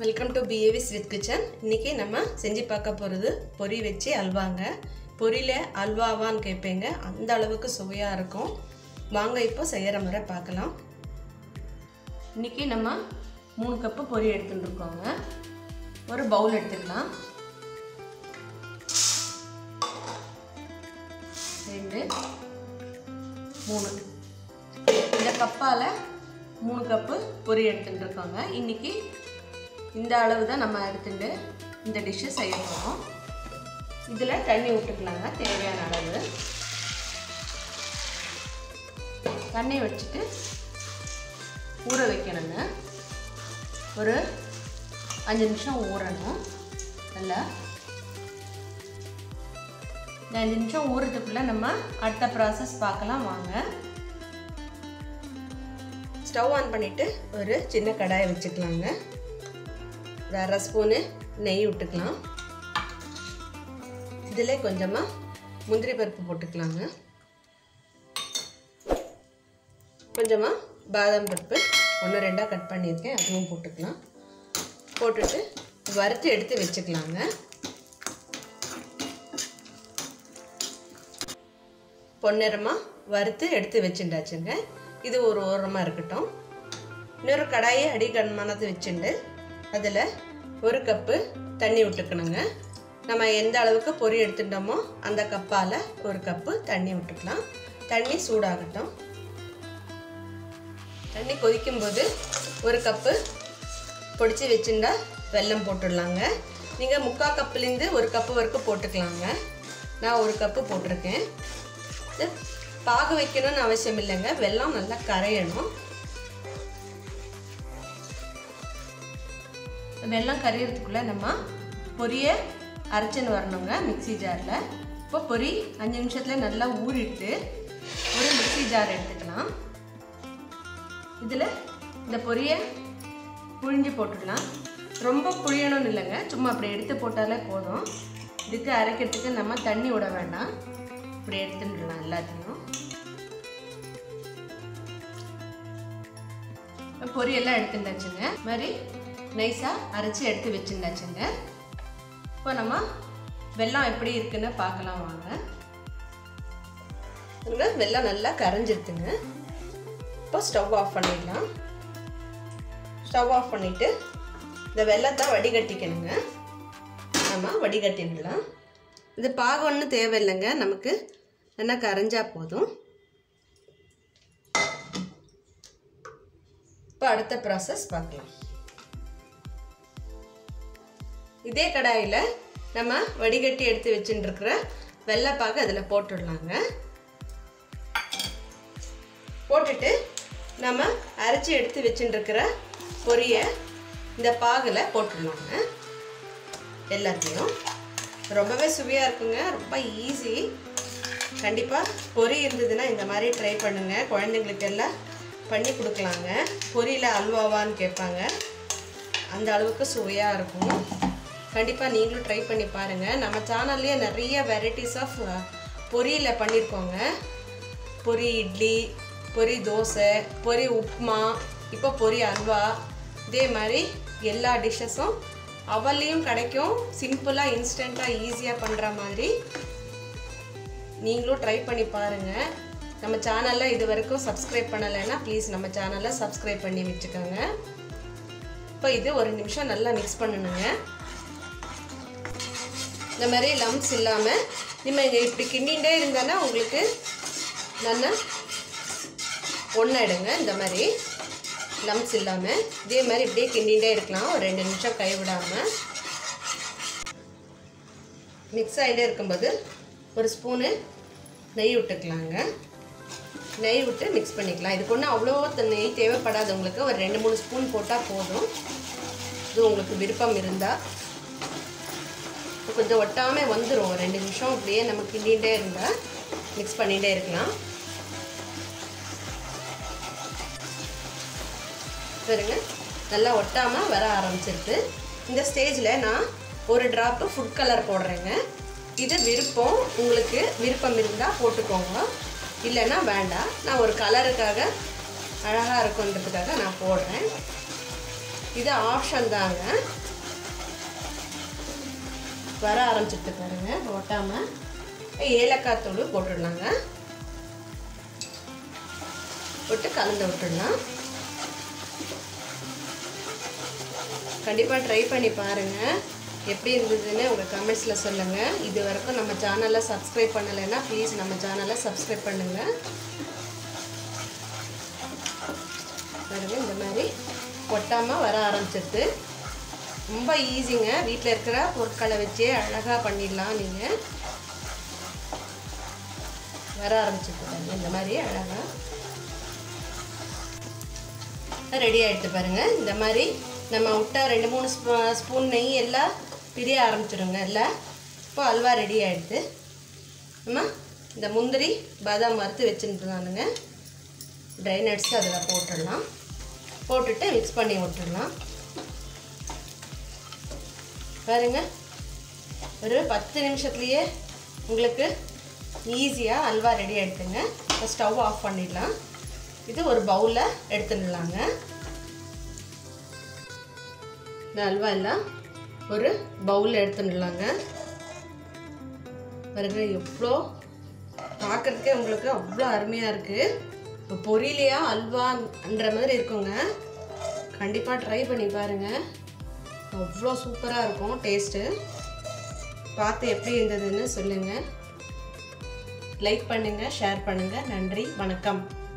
welcome to பிஏவி ஸ்வித் kitchen இன்றைக்கி நம்ம செஞ்சு பார்க்க போகிறது பொரி வச்சு அல்வாங்க பொரியில் அல்வாவான்னு கேட்பீங்க அந்த அளவுக்கு சுவையாக இருக்கும் வாங்க இப்போ செய்கிற முறை பார்க்கலாம் இன்றைக்கி நம்ம மூணு கப்பு பொரி எடுத்துட்டு இருக்கோங்க ஒரு பவுல் எடுத்துக்கலாம் ரெண்டு மூணு இந்த கப்பால் மூணு கப்பு பொரி எடுத்துட்டு இருக்கோங்க இன்றைக்கி இந்த அளவு தான் நம்ம எடுத்துட்டு இந்த டிஷ்ஷு செய்ய போகிறோம் இதில் தண்ணி விட்டுக்கலாங்க தேவையான அளவு தண்ணி வச்சுட்டு ஊற வைக்கணுங்க ஒரு அஞ்சு நிமிஷம் ஊறணும் நல்லா இந்த அஞ்சு நிமிஷம் ஊறுறதுக்குள்ளே நம்ம அடுத்த ப்ராசஸ் பார்க்கலாம் வாங்க ஸ்டவ் ஆன் பண்ணிவிட்டு ஒரு சின்ன கடாயை வச்சுக்கலாங்க ஒரு அரை ஸ்பூனு நெய் விட்டுக்கலாம் இதில் கொஞ்சமாக முந்திரி பருப்பு போட்டுக்கலாங்க கொஞ்சமாக பாதாம் பருப்பு ஒன்று ரெண்டாக கட் பண்ணியிருக்கேன் அதுவும் போட்டுக்கலாம் போட்டுட்டு வறுத்து எடுத்து வச்சுக்கலாங்க பொன்னிறமாக வறுத்து எடுத்து வச்சுட்டாச்சுங்க இது ஒரு ஓரமாக இருக்கட்டும் இன்னொரு கடாயை அடிக்கன்மானது வச்சுண்டு அதில் ஒரு கப்பு தண்ணி விட்டுக்கணுங்க நம்ம எந்த அளவுக்கு பொரி எடுத்துட்டோமோ அந்த கப்பால் ஒரு கப்பு தண்ணி விட்டுக்கலாம் தண்ணி சூடாகட்டும் தண்ணி கொதிக்கும்போது ஒரு கப்பு பொடிச்சு வச்சுட்டா வெல்லம் போட்டுடலாங்க நீங்கள் முக்கால் கப்புலேருந்து ஒரு கப்பு வரைக்கும் போட்டுக்கலாங்க நான் ஒரு கப்பு போட்டிருக்கேன் இது பாகு வைக்கணும்னு அவசியம் இல்லைங்க வெல்லம் நல்லா கரையணும் வெல்லம் கரையிறதுக்குள்ளே நம்ம பொரிய அரைச்சின்னு வரணுங்க மிக்சி ஜாரில் இப்போ பொரி அஞ்சு நிமிஷத்தில் நல்லா ஊறிட்டு ஒரு மிக்சி ஜார் எடுத்துக்கலாம் இதில் இந்த பொரியை புழிஞ்சு போட்டுடலாம் ரொம்ப புழியணும்னு இல்லைங்க சும்மா அப்படி எடுத்து போட்டாலே போதும் இதுக்கு அரைக்கிறதுக்கு நம்ம தண்ணி விட வேண்டாம் இப்படி எடுத்துட்டுலாம் எல்லாத்தையும் பொரியெல்லாம் எடுத்துட்டாச்சுங்க மாதிரி நைஸாக அரைச்சி எடுத்து வச்சுருந்தாச்சுங்க இப்போ நம்ம வெல்லம் எப்படி இருக்குன்னு பார்க்கலாம் வாங்க வெல்லம் நல்லா கரைஞ்சிருக்குங்க இப்போ ஸ்டவ் ஆஃப் பண்ணிடலாம் ஸ்டவ் ஆஃப் பண்ணிவிட்டு இந்த வெள்ளத்தை வடிகட்டிக்கணுங்க நம்ம வடிகட்டிடலாம் இது பாகம் ஒன்றும் தேவையில்லைங்க நமக்கு என்ன கரைஞ்சா போதும் இப்போ அடுத்த ப்ராசஸ் பார்க்கலாம் இதே கடாயில் நம்ம வடிகட்டி எடுத்து வச்சுட்டுருக்கிற வெள்ளைப்பாகு அதில் போட்டுடலாங்க போட்டுட்டு நம்ம அரைச்சி எடுத்து வச்சுட்டுருக்கிற பொரியை இந்த பாகில் போட்டுடலாங்க எல்லாத்தையும் ரொம்பவே சுவையாக இருக்குங்க ரொம்ப ஈஸி கண்டிப்பாக பொரி இருந்ததுன்னா இந்த மாதிரி ட்ரை பண்ணுங்கள் குழந்தைங்களுக்கு எல்லாம் பண்ணி கொடுக்கலாங்க பொரியில் அல்வாவான்னு கேட்பாங்க அந்த அளவுக்கு சுவையாக இருக்கும் கண்டிப்பாக நீங்களும் ட்ரை பண்ணி பாருங்கள் நம்ம சேனல்லையே நிறைய வெரைட்டிஸ் ஆஃப் பொரியில் பண்ணியிருக்கோங்க பொரி இட்லி பொரி தோசை பொரி உப்புமா இப்போ பொரி அல்வா இதே மாதிரி எல்லா டிஷ்ஷஸும் அவல்லையும் கிடைக்கும் சிம்பிளாக இன்ஸ்டண்ட்டாக ஈஸியாக பண்ணுற மாதிரி நீங்களும் ட்ரை பண்ணி பாருங்கள் நம்ம சேனலில் இது வரைக்கும் சப்ஸ்கிரைப் பண்ணலைன்னா ப்ளீஸ் நம்ம சேனலை சப்ஸ்கிரைப் பண்ணி வச்சுக்கோங்க இப்போ இது ஒரு நிமிஷம் நல்லா மிக்ஸ் பண்ணணுங்க இந்த மாதிரி லம்ஸ் இல்லாமல் நம்ம இங்கே இப்படி கிண்டிகிட்டே இருந்தானா உங்களுக்கு நல்லா ஒன்றாயிடுங்க இந்த மாதிரி லம்ஸ் இல்லாமல் இதே மாதிரி இப்படியே கிண்டிகிட்டே இருக்கலாம் ஒரு ரெண்டு நிமிஷம் கை விடாமல் மிக்ஸ் ஆகிட்டே இருக்கும்போது ஒரு ஸ்பூனு நெய் விட்டுக்கலாங்க நெய் விட்டு மிக்ஸ் பண்ணிக்கலாம் இதுக்கு ஒன்றும் அவ்வளோ நெய் தேவைப்படாது உங்களுக்கு ஒரு ரெண்டு மூணு ஸ்பூன் போட்டால் போதும் இது உங்களுக்கு விருப்பம் இருந்தால் கொஞ்சம் ஒட்டாமல் வந்துடும் ரெண்டு நிமிஷம் அப்படியே நம்ம கிண்டிகிட்டே இருந்தால் மிக்ஸ் பண்ணிகிட்டே இருக்கலாம் பாருங்க நல்லா ஒட்டாமல் வர ஆரம்பிச்சிருக்கு இந்த ஸ்டேஜில் நான் ஒரு ட்ராப்பு ஃபுட் கலர் போடுறேங்க இது விருப்பம் உங்களுக்கு விருப்பம் இருந்தால் போட்டுக்கோங்க இல்லைன்னா வேண்டாம் நான் ஒரு கலருக்காக அழகாக இருக்குன்றதுக்காக நான் போடுறேன் இது ஆப்ஷன் தாங்க வர ஆரம்பிச்சிட்டு பாருங்க ஒட்டாமல் ஏலக்காய் தூள் போட்டுடலாங்க போட்டு கலந்து விட்டுடலாம் கண்டிப்பாக ட்ரை பண்ணி பாருங்கள் எப்படி இருந்ததுன்னு உங்கள் கமெண்ட்ஸில் சொல்லுங்கள் இது வரைக்கும் நம்ம சேனலை சப்ஸ்கிரைப் பண்ணலைன்னா ப்ளீஸ் நம்ம சேனலை சப்ஸ்கிரைப் பண்ணுங்கள் பாருங்க இந்த மாதிரி ஒட்டாமல் வர ஆரம்பிச்சிருது ரொம்ப ஈஸிங்க வீட்டில் இருக்கிற பொருட்களை வச்சே அழகாக பண்ணிடலாம் நீங்கள் வர ஆரம்பிச்சிருக்கு பாருங்க இந்த மாதிரி அழகாக ரெடி ஆகிடுது பாருங்கள் இந்த மாதிரி நம்ம விட்டா ரெண்டு மூணு ஸ்பூ ஸ்பூன் நெய் எல்லாம் பிரிய ஆரம்பிச்சிடுங்க எல்லாம் இப்போ அல்வா ரெடி ஆகிடுது நம்ம இந்த முந்திரி பாதாம் வறுத்து வச்சுருந்தானுங்க ட்ரை நட்ஸ் அதில் போட்டுடலாம் போட்டுட்டு மிக்ஸ் பண்ணி விட்டுடலாம் பாருங்க ஒரு பத்து நிமிஷத்துலேயே உங்களுக்கு ஈஸியாக அல்வா ரெடி ஆகிடுதுங்க இப்போ ஸ்டவ் ஆஃப் பண்ணிடலாம் இது ஒரு பவுலில் எடுத்துடலாங்க இந்த அல்வா எல்லாம் ஒரு பவுலில் எடுத்துடலாங்க பாருங்க எவ்வளோ பார்க்குறதுக்கே உங்களுக்கு அவ்வளோ அருமையாக இருக்குது இப்போ பொரியலையா அல்வான்ற மாதிரி இருக்குங்க கண்டிப்பாக ட்ரை பண்ணி பாருங்கள் அவ்வளோ சூப்பராக இருக்கும் டேஸ்ட்டு பார்த்து எப்படி இருந்ததுன்னு சொல்லுங்கள் லைக் பண்ணுங்கள் ஷேர் பண்ணுங்கள் நன்றி வணக்கம்